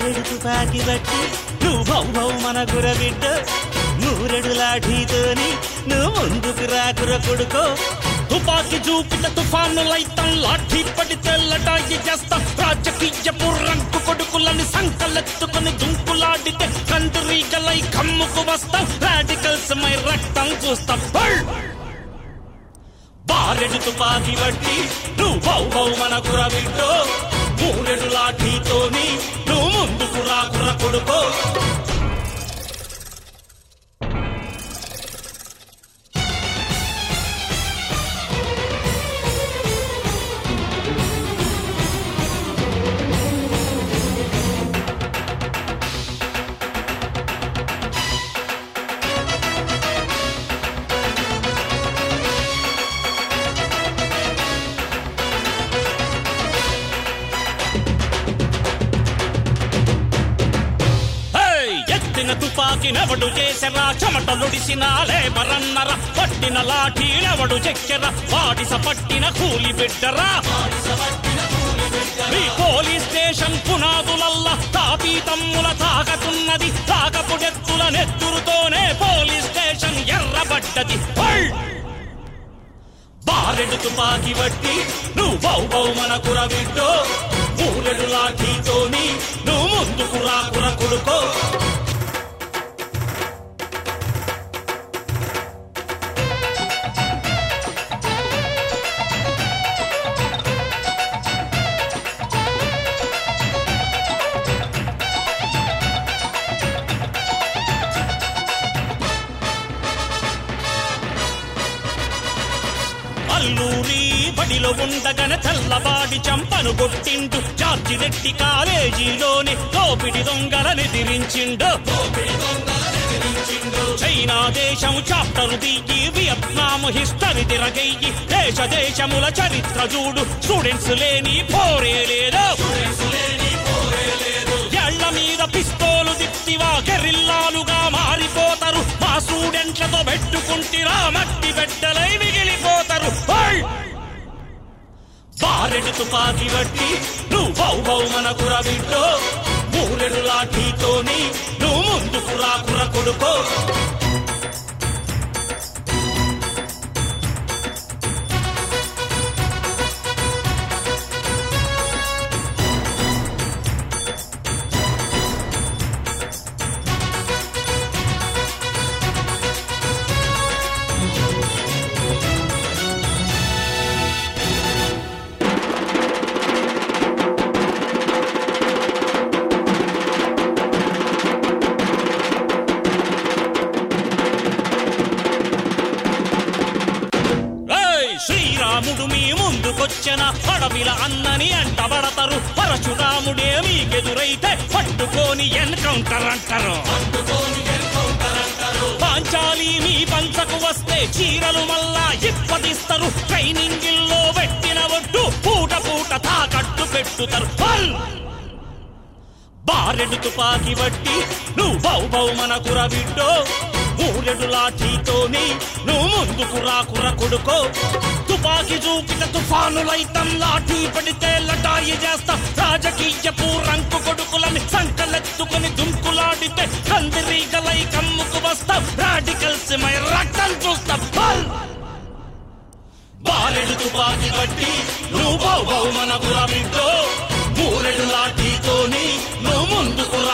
బారెడు తుపాకి బట్టి నువ్వు భౌ భౌ మన గురబిడ్డ నూరెడు లాఠీతోని నువ్వు ముందుకు రాకుర కొడుకో తుపాకి చూపిన తుఫాను లైతం లాఠీ పడితే లడాయి చేస్తాం రాజకీయపు రంకు కొడుకులని సంకలెత్తుకుని దుంకులాడితే కందిరీగలై కమ్ముకు వస్తాం రాడికల్స్ మై రక్తం చూస్తాం హల్! బారెడు తుపాకి బట్టి నువ్వు భౌ భౌ మన గురబిడ్డో మూరెడు లాఠీతోని నువ్వు ముందుకు రాకుర కొడుకో హేయ్! ఎత్తిన తుపాకి నెవడు చేసెరా చెమటలుడిసిన లేబరన్నర పట్టిన లాఠీ నెవడు చెక్కెరా వాడిస పట్టిన కూలి బిడ్డరా మీ పోలీస్ స్టేషన్ పునాదులల్లా తాపీ తమ్ముల తాకతున్నది తాకపుడెత్తుల నెత్తురుతోనే పోలీస్ స్టేషన్ ఎర్రబడ్డది హల్! బారెడు తుపాకి బట్టి నువ్వు బౌ బౌ మన కురబిడ్డో మూరెడు లాఠీతోని నువ్వు ముందుకు రాకుర కొడుకో అల్లూరి బడిలో ఉండగానే తెల్లబాడి చంపను కొట్టిండు జార్జి రెడ్డి కాలేజీలోని దోపిడి దొంగలని ఎదిరించిండు చైనా దేశం చాప్టరు దిగి వియత్నాం హిస్టరీ తిరగయ్యి దేశ దేశముల చరిత్ర చూడు స్టూడెంట్స్ లేని పోరే లేదు ఎళ్ల మీద పిస్తోలు దిప్తివా గెరిల్లాలుగా మారిపోతారు మా స్టూడెంట్లతో పెట్టుకుంటిరా మట్టి బిడ్డలై మిగిలిపోతారు హై! బారెడు తుపాకి బట్టి నువ్వు బౌ బౌ మన కురబిడ్డో మూరెడు లాఠీతోని నువ్వు ముందుకు రాకుర కొడుకో ఏయ్! శ్రీరాముడు మీ ముందుకొచ్చిన అడవిల అన్నని అంటబడతారు పరశురాముడే మీకెదురైతే పట్టుకొని ఎన్కౌంటర్ అంటారు పాంచాలి మీ పంచకు వస్తే చీరలు మళ్ళా ఇప్పటిస్తారు ట్రైనింగిల్లో పెట్టిన ఒడ్డు పూట పూట తాకట్టు పెట్టుతారు హల్! బారెడు తుపాకి బట్టి నువ్వు బౌ బౌ మన కురబిడ్డో మూరెడు లాఠీతోని నువ్వు ముందుకు రాకుర కొడుకో తుపాకి చూపిన తుఫానులైతం లాఠీ పడితే లటాయి చేస్తా రాజకీయపు రంకు కొడుకులని సంకలెత్తుకుని దుంకులాడితే కందిరీగలై కమ్ముకు వస్తాం రాడికల్స్ మై రక్తం చూస్తాం హల్! బారెడు తుపాకి బట్టి నువ్వు బౌ బౌ మన కురబిడ్డో మూరెడు లాఠీతోని నువ్వు ముందుకు